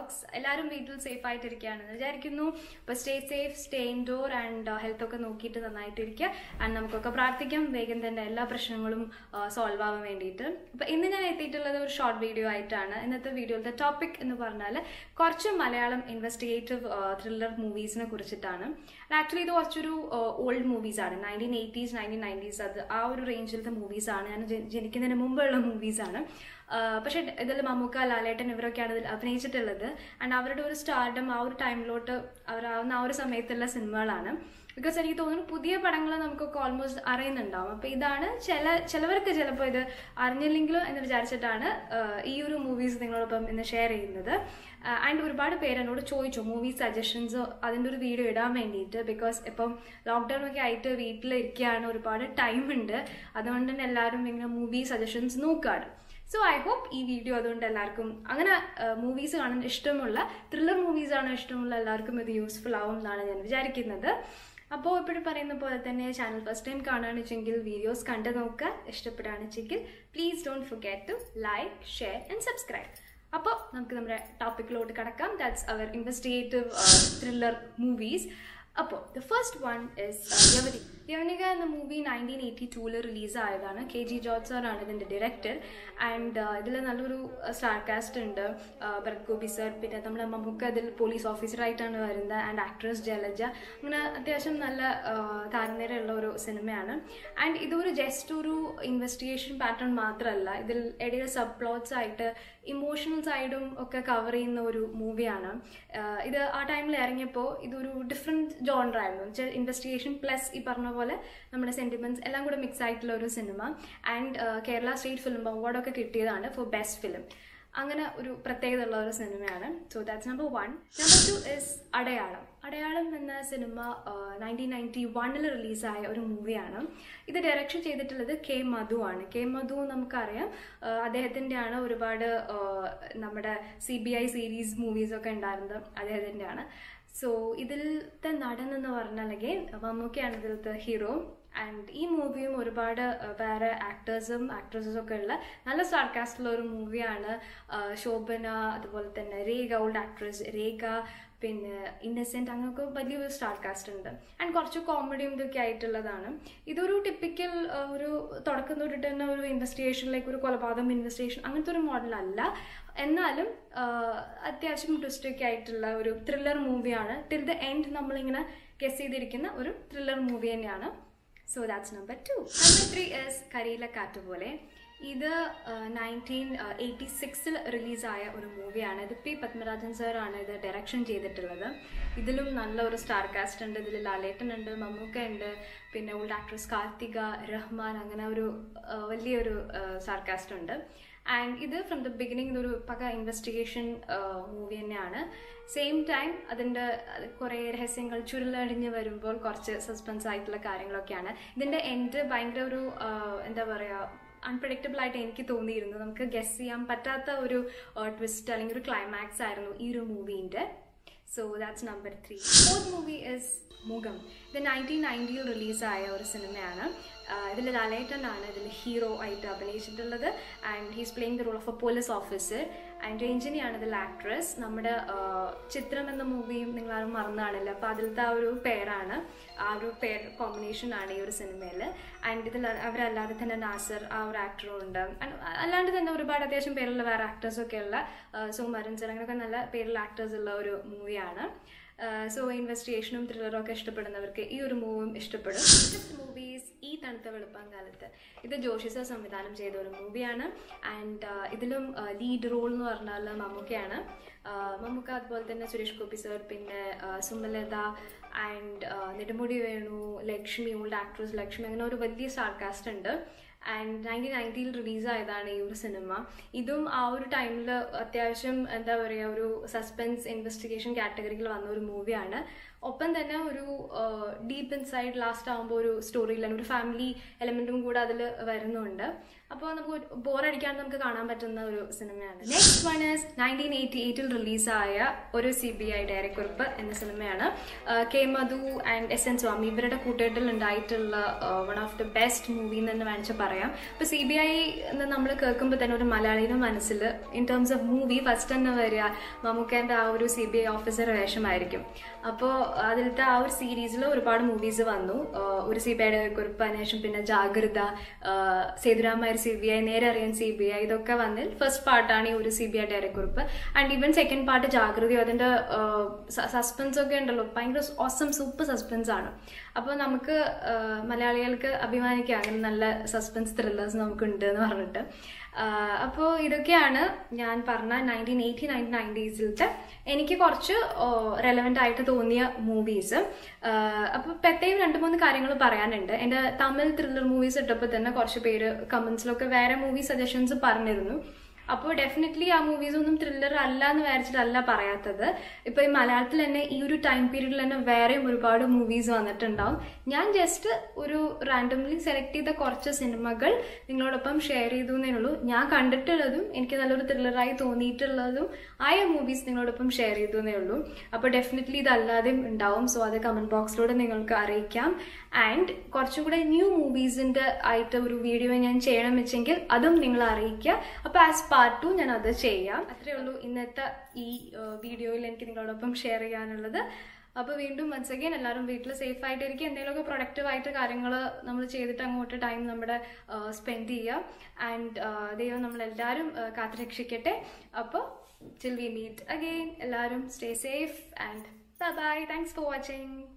vlogs എല്ലാവരും വീട്ടിൽ safe ആയിട്ടിരിക്കുകയാണെന്ന് വിചാരിക്കുന്നു അപ്പോൾ stay safe stay indoor and health ഒക്കെ നോക്കിയിട്ട് നന്നായിട്ടിരിക്കുക ആൻഡ് നമുക്കൊക്കെ പ്രാർത്ഥിക്കാം വേഗം തന്നെ എല്ലാ പ്രശ്നങ്ങളും സോൾവ് ആവാൻ വേണ്ടിയിട്ട് അപ്പോൾ ഇന്ന് ഞാൻ എത്തിയിട്ടുള്ളത് ഒരു ഷോർട്ട് വീഡിയോ ആയിട്ടാണ് ഇന്നത്തെ വീഡിയോയിലത്തെ ടോപ്പിക് എന്ന് പറഞ്ഞാൽ കുറച്ച് മലയാളം ഇൻവെസ്റ്റിഗേറ്റീവ് ത്രില്ലർ മൂവീസിനെ കുറിച്ചിട്ടാണ് ആക്ച്വലി ഇത് കുറച്ചൊരു ഓൾഡ് മൂവീസ് ആണ് നയൻറ്റീൻ എയ്റ്റീസ് നയൻറ്റീൻ നയൻറ്റീസ് അത് ആ ഒരു റേഞ്ചിലത്തെ മൂവീസ് ആണ് ഞാൻ ജനി- ജനിക്കുന്നതിന് മുമ്പുള്ള മൂവീസ് ആണ് പക്ഷെ ഇതിൽ മമ്മൂക്ക ലാലേട്ടൻ ഇവരൊക്കെയാണ് ഇതിൽ അഭിനയിച്ചിട്ടുള്ളത് ആൻഡ് അവരുടെ ഒരു സ്റ്റാർഡം ആ ഒരു ടൈമിലോട്ട് അവരാവുന്ന ആ ഒരു സമയത്തുള്ള സിനിമകളാണ് ബിക്കോസ് എനിക്ക് തോന്നുന്നു പുതിയ പടങ്ങൾ നമുക്കൊക്കെ ഓൾമോസ്റ്റ് അറിയുന്നുണ്ടാവും അപ്പോൾ ഇതാണ് ചില ചിലവർക്ക് ചിലപ്പോൾ ഇത് അറിഞ്ഞില്ലെങ്കിലോ എന്ന് വിചാരിച്ചിട്ടാണ് ആഹ് ഈ ഒരു മൂവീസ് നിങ്ങളോടൊപ്പം ഇന്ന് ഷെയർ ചെയ്യുന്നത് ആൻഡ് ഒരുപാട് പേര് എന്നോട് ചോദിച്ചു മൂവി സജഷൻസ് അതിൻ്റെ ഒരു വീഡിയോ ഇടാൻ വേണ്ടിയിട്ട് ബിക്കോസ് ഇപ്പം ലോക്ക്ഡൗൺ ഒക്കെ ആയിട്ട് വീട്ടിലിരിക്കുകയാണ് ഒരുപാട് ടൈം ഉണ്ട് അതുകൊണ്ട് തന്നെ എല്ലാവരും ഇങ്ങനെ മൂവി സജഷൻസ് നോക്കുകയാണ് സോ ഐ ഹോപ്പ് ഈ വീഡിയോ അതുകൊണ്ട് എല്ലാവർക്കും അങ്ങനെ മൂവീസ് കാണാൻ ഇഷ്ടമുള്ള ത്രില്ലർ മൂവീസ് ആണ് ഇഷ്ടമുള്ള എല്ലാവർക്കും ഇത് യൂസ്ഫുൾ ആവും എന്നാണ് ഞാൻ വിചാരിക്കുന്നത് അപ്പോൾ ഇപ്പോഴും പറയുന്ന പോലെ തന്നെ ചാനൽ ഫസ്റ്റ് ടൈം കാണുകയാണെന്ന് വെച്ചെങ്കിൽ വീഡിയോസ് കണ്ടു നോക്കുക ഇഷ്ടപ്പെടുകയാണെന്ന് വെച്ചെങ്കിൽ please don't forget to like share and subscribe അപ്പോൾ നമുക്ക് നമ്മുടെ ടോപ്പിക്കിലോട്ട് കടക്കാം that's our investigative thriller movies അപ്പോൾ ദ ഫസ്റ്റ് വൺ ഇസ് യവനി യവനിക എന്ന മൂവി നയൻറ്റീൻ എയ്റ്റി ടൂവിൽ റിലീസായതാണ് കെ ജി ജോർജ് സാറാണ് ഇതിൻ്റെ ഡയറക്ടർ ആൻഡ് ഇതിൽ നല്ലൊരു സ്റ്റാർ കാസ്റ്റ് ഉണ്ട് uh, ഭരത് ഗോപി സർ പിന്നെ നമ്മുടെ മമ്മൂക്ക അതിൽ പോലീസ് ഓഫീസറായിട്ടാണ് വരുന്നത് ആൻഡ് ആക്ട്രസ് ജലജ അങ്ങനെ അത്യാവശ്യം നല്ല uh, താരനിരയുള്ള ഒരു സിനിമയാണ് ആൻഡ് ഇതൊരു ജസ്റ്റ് ഒരു ഇൻവെസ്റ്റിഗേഷൻ പാറ്റേൺ മാത്രമല്ല ഇതിൽ ഇടയിൽ സബ് പ്ലോട്ട്സ് ആയിട്ട് ഇമോഷണൽ സൈഡും ഒക്കെ കവർ ചെയ്യുന്ന ഒരു മൂവിയാണ് ഇത് ആ ടൈമിൽ ഇറങ്ങിയപ്പോൾ ഇതൊരു ഡിഫറെൻറ്റ് ജോണർ ആയിരുന്നു വെച്ചാൽ ഇൻവെസ്റ്റിഗേഷൻ പ്ലസ് ഈ പറഞ്ഞ പോലെ നമ്മുടെ സെൻറ്റിമെൻറ്റ്സ് എല്ലാം കൂടെ മിക്സ് ആയിട്ടുള്ള ഒരു സിനിമ ആൻഡ് കേരള സ്റ്റേറ്റ് ഫിലിം അവാർഡൊക്കെ കിട്ടിയതാണ് ഫോർ ബെസ്റ്റ് ഫിലിം അങ്ങനെ ഒരു പ്രത്യേകത ഉള്ള ഒരു സിനിമയാണ് so that's number one number two is Adayalam Adayalam എന്ന സിനിമ നയൻറ്റീൻ നയൻറ്റി വണ്ണിൽ റിലീസായ ഒരു മൂവിയാണ് ഇത് ഡയറക്ഷൻ ചെയ്തിട്ടുള്ളത് കെ മധു ആണ് കെ മധു നമുക്കറിയാം ആഹ് അദ്ദേഹത്തിൻ്റെയാണ് ഒരുപാട് ആഹ് നമ്മുടെ സി ബി ഐ സീരീസ് മൂവീസൊക്കെ ഉണ്ടായിരുന്നത് അദ്ദേഹത്തിൻ്റെയാണ് സോ ഇതിലത്തെ നടൻ എന്ന് പറഞ്ഞാൽ മമ്മൂക്കയാണ് ഇതിലത്തെ ഹീറോ ആൻഡ് ഈ മൂവിയും ഒരുപാട് അഹ്, വേറെ ആക്ടേഴ്സും ആക്ട്രസസും ഒക്കെ ഉള്ള നല്ല സ്റ്റാർ കാസ്റ്റുള്ള ഒരു മൂവിയാണ് ശോഭന അതുപോലെ തന്നെ രേഖ ഓൾഡ് ആക്ട്രസ് രേഖ പിന്നെ ഇന്നസെൻറ്റ് അങ്ങനെയൊക്കെ വലിയൊരു സ്റ്റാർ കാസ്റ്റ് ഉണ്ട് ആൻഡ് കുറച്ച് കോമഡിയും ഇതൊക്കെ ആയിട്ടുള്ളതാണ് ഇതൊരു ടിപ്പിക്കൽ ഒരു തുടക്കം തൊട്ടിട്ട് തന്നെ ഒരു ഇൻവെസ്റ്റിഗേഷനിലേക്ക് ഒരു കൊലപാതകം ഇൻവെസ്റ്റിഗേഷൻ അങ്ങനത്തെ ഒരു മോഡലല്ല എന്നാലും ആഹ്, അത്യാവശ്യം ട്വിസ്റ്റൊക്കെ ആയിട്ടുള്ള ഒരു ത്രില്ലർ മൂവിയാണ് ടിൽ ദ എൻഡ് നമ്മളിങ്ങനെ ഗസ് ചെയ്തിരിക്കുന്ന ഒരു ത്രില്ലർ മൂവി തന്നെയാണ് so that's number two number three is Kariyila Kattu പോലെ ഇത് നയൻറ്റീൻ എയ്റ്റി സിക്സിൽ റിലീസായ ഒരു മൂവിയാണ് ഇത് പി പത്മരാജൻ സാറാണ് ഇത് ഡയറക്ഷൻ ചെയ്തിട്ടുള്ളത് ഇതിലും നല്ല ഒരു സ്റ്റാർ കാസ്റ്റ് ഉണ്ട് ഇതിൽ ലാലേട്ടൻ ഉണ്ട് മമ്മൂക്ക ഉണ്ട് പിന്നെ ഓൾഡ് ആക്ട്രസ് കാർത്തിക റഹ്മാൻ അങ്ങനെ ഒരു ആ, വലിയൊരു സ്റ്റാർ കാസ്റ്റ് ഉണ്ട് ആൻഡ് ഇത് ഫ്രം ദ ബിഗിനിങ് ഇതൊരു പക ഇൻവെസ്റ്റിഗേഷൻ മൂവി തന്നെയാണ് സെയിം ടൈം അതിൻ്റെ കുറേ രഹസ്യങ്ങൾ ചുരുളടിഞ്ഞ് വരുമ്പോൾ കുറച്ച് സസ്പെൻസ് ആയിട്ടുള്ള കാര്യങ്ങളൊക്കെയാണ് ഇതിൻ്റെ എൻഡ് ഭയങ്കര ഒരു ആ, എന്താ പറയുക അൺപ്രഡിക്റ്റബിൾ ആയിട്ട് എനിക്ക് തോന്നിയിരുന്നു നമുക്ക് ഗസ് ചെയ്യാൻ പറ്റാത്ത ഒരു ട്വിസ്റ്റ് അല്ലെങ്കിൽ ഒരു ക്ലൈമാക്സ് ആയിരുന്നു ഈ ഒരു മൂവീൻ്റെ so that's number three fourth movie is Mukham ഇത് നയൻറ്റീൻ നയൻറ്റിയിൽ റിലീസായ ഒരു സിനിമയാണ് ഇതിൽ ലാലേട്ടനാണ് ഇതിൽ ഹീറോ ആയിട്ട് അഭിനയിച്ചിട്ടുള്ളത് and he's playing the role of a police officer and രഞ്ജിനിയാണ് ഇതിൽ ആക്ട്രസ് നമ്മുടെ ആ, ചിത്രം എന്ന മൂവിയും നിങ്ങൾ ആരും മറന്നു കാണില്ല അപ്പോൾ അതിലത്തെ ആ ഒരു പേരാണ് ആ ഒരു പേർ കോമ്പിനേഷൻ ആണ് ഈ ഒരു സിനിമയിൽ ആൻഡ് ഇതിൽ അവരല്ലാതെ തന്നെ നാസർ ആ ഒരു ആക്ടറും ഉണ്ട് And അല്ലാണ്ട് തന്നെ ഒരുപാട് അത്യാവശ്യം പേരുള്ള വേറെ ആക്ടേഴ്സൊക്കെ ഉള്ള സുകുമാരൻ സർ അങ്ങനെയൊക്കെ നല്ല പേരുള്ള ആക്ടേഴ്സ് ഉള്ള ഒരു മൂവിയാണ് സോ ഇൻവെസ്റ്റിഗേഷനും ത്രില്ലറും ഒക്കെ ഇഷ്ടപ്പെടുന്നവർക്ക് ഈ ഒരു മൂവിയും ഇഷ്ടപ്പെടും മൂവീസ് ഈ തണുത്ത വെളുപ്പാങ്കാലത്ത് ഇത് ജോഷി സർ സംവിധാനം ചെയ്ത ഒരു മൂവിയാണ് ആൻഡ് ഇതിലും ലീഡ് റോൾ എന്ന് പറഞ്ഞാൽ മമ്മൂക്കയാണ് ആഹ് മമ്മൂക്ക അതുപോലെ തന്നെ സുരേഷ് ഗോപി സർ പിന്നെ ആഹ് Sumalatha and Nedumudi Venu Lakshmi old actress Lakshmi അങ്ങനെ ഒരു വലിയ സ്റ്റാർ കാസ്റ്റ് ഉണ്ട് ആൻഡ് നയൻറ്റീൻ നയൻറ്റിയിൽ റിലീസായതാണ് ഈ ഒരു സിനിമ ഇതും ആ ഒരു ടൈമിൽ അത്യാവശ്യം എന്താ പറയുക ഒരു സസ്പെൻസ് ഇൻവെസ്റ്റിഗേഷൻ കാറ്റഗറിയിൽ വന്ന ഒരു മൂവിയാണ് ഒപ്പം തന്നെ ഒരു ഡീപ്പ് ഇൻസൈഡ് ലാസ്റ്റ് ആകുമ്പോൾ ഒരു സ്റ്റോറി ലൈൻ ഒരു ഫാമിലി എലമെന്റും കൂടെ അതിൽ വരുന്നുണ്ട് അപ്പോൾ നമുക്ക് ബോറടിക്കാണ്ട് നമുക്ക് കാണാൻ പറ്റുന്ന ഒരു സിനിമയാണ് next one is nineteen eighty എയ്റ്റിൽ റിലീസായ ഒരു സി ബി ഐ ഡയറക്കുറിപ്പ് എന്ന സിനിമയാണ് K Madhu and S N Swami ഇവരുടെ കൂട്ടുകെട്ടിൽ ഉണ്ടായിട്ടുള്ള one of the best movie എന്ന് തന്നെ വേണമെങ്കിൽ പറയാം ഇപ്പോൾ സി ബി ഐ എന്ന് നമ്മൾ കേൾക്കുമ്പോൾ തന്നെ ഒരു മലയാളിയുടെ മനസ്സിൽ in terms of movie first തന്നെ വരിക മമ്മൂക്കേൻ്റെ ആ ഒരു സി ബി ഐ ഓഫീസർ വേഷമായിരിക്കും അപ്പോൾ അതിലത്തെ ആ ഒരു സീരീസിൽ ഒരുപാട് മൂവീസ് വന്നു ഒരു സി ബി ഐ കുറിപ്പ് അതിനുശേഷം പിന്നെ ജാഗ്രത സേതുരാമയ്യർ സി ബി ഐ നേരെ അറിയാൻ സി ബി ഐ ഇതൊക്കെ വന്നിൽ ഫസ്റ്റ് പാർട്ടാണ് ഈ ഒരു സി ബി ഐ ഡയറക്കുറിപ്പ് ആൻഡ് ഈവൻ സെക്കൻഡ് പാർട്ട് ജാഗ്രതയോ അതിന്റെ സസ്പെൻസ് ഒക്കെ ഉണ്ടല്ലോ ഭയങ്കര ഓസം സൂപ്പർ സസ്പെൻസ് ആണ് അപ്പോൾ നമുക്ക് മലയാളികൾക്ക് അഭിമാനിക്കാം അങ്ങനെ നല്ല സസ്പെൻസ് ത്രില്ലേഴ്സ് നമുക്ക് ഉണ്ട് എന്ന് പറഞ്ഞിട്ട് അപ്പോൾ ഇതൊക്കെയാണ് ഞാൻ പറഞ്ഞ നയൻറ്റീൻ എയ്റ്റി നയൻറ്റീൻ നയൻറ്റീസിലത്തെ എനിക്ക് കുറച്ച് റെലവെൻ്റ് ആയിട്ട് തോന്നിയ മൂവീസ് അപ്പോൾ പ്രത്യേകം രണ്ട് മൂന്ന് കാര്യങ്ങൾ പറയാനുണ്ട് എൻ്റെ തമിഴ് ത്രില്ലർ മൂവീസ് ഇട്ടപ്പോൾ തന്നെ കുറച്ച് പേര് കമൻസിലൊക്കെ വേറെ മൂവി സജഷൻസ് പറഞ്ഞിരുന്നു അപ്പോൾ ഡെഫിനറ്റ്ലി ആ മൂവീസ് ഒന്നും ത്രില്ലർ അല്ല എന്ന് വിചാരിച്ചിട്ടല്ല പറയാത്തത് ഇപ്പൊ ഈ മലയാളത്തിൽ തന്നെ ഈ ഒരു ടൈം പീരീഡിൽ തന്നെ വേറെയും ഒരുപാട് മൂവീസ് വന്നിട്ടുണ്ടാവും ഞാൻ ജസ്റ്റ് ഒരു റാൻഡംലി സെലക്ട് ചെയ്ത കുറച്ച് സിനിമകൾ നിങ്ങളോടൊപ്പം ഷെയർ ചെയ്തു എന്നേ ഉള്ളൂ ഞാൻ കണ്ടിട്ടുള്ളതും എനിക്ക് നല്ലൊരു ത്രില്ലറായി തോന്നിയിട്ടുള്ളതും ആയ മൂവീസ് നിങ്ങളോടൊപ്പം ഷെയർ ചെയ്തു എന്നേ ഉള്ളൂ അപ്പോൾ ഡെഫിനറ്റ്ലി ഇതല്ലാതെയും ഉണ്ടാവും സോ അത് കമന്റ് ബോക്സിലൂടെ നിങ്ങൾക്ക് അറിയിക്കാം ആൻഡ് കുറച്ചും കൂടെ ന്യൂ മൂവീസിന്റെ ആയിട്ട് ഒരു വീഡിയോ ഞാൻ ചെയ്യണം വെച്ചെങ്കിൽ അതും നിങ്ങൾ അറിയിക്കുക അപ്പോൾ ആസ് പാർട്ട് ടു ഞാൻ അത് ചെയ്യാം അത്രേ ഉള്ളൂ ഇന്നത്തെ ഈ വീഡിയോയിൽ എനിക്ക് നിങ്ങളോടൊപ്പം ഷെയർ ചെയ്യാനുള്ളത് അപ്പോൾ വീണ്ടും വൺസ് അഗൈൻ എല്ലാവരും വീട്ടിൽ സേഫ് ആയിട്ടിരിക്കും എന്തെങ്കിലുമൊക്കെ പ്രൊഡക്റ്റീവ് ആയിട്ട് കാര്യങ്ങൾ നമ്മൾ ചെയ്തിട്ട് അങ്ങോട്ട് ടൈം നമ്മുടെ സ്പെൻഡ് ചെയ്യുക ആൻഡ് ദൈവം നമ്മളെല്ലാവരും കാത്തുരക്ഷിക്കട്ടെ അപ്പോൾ ചിൽ വി മീറ്റ് അഗെയിൻ എല്ലാവരും stay safe and bye thanks for watching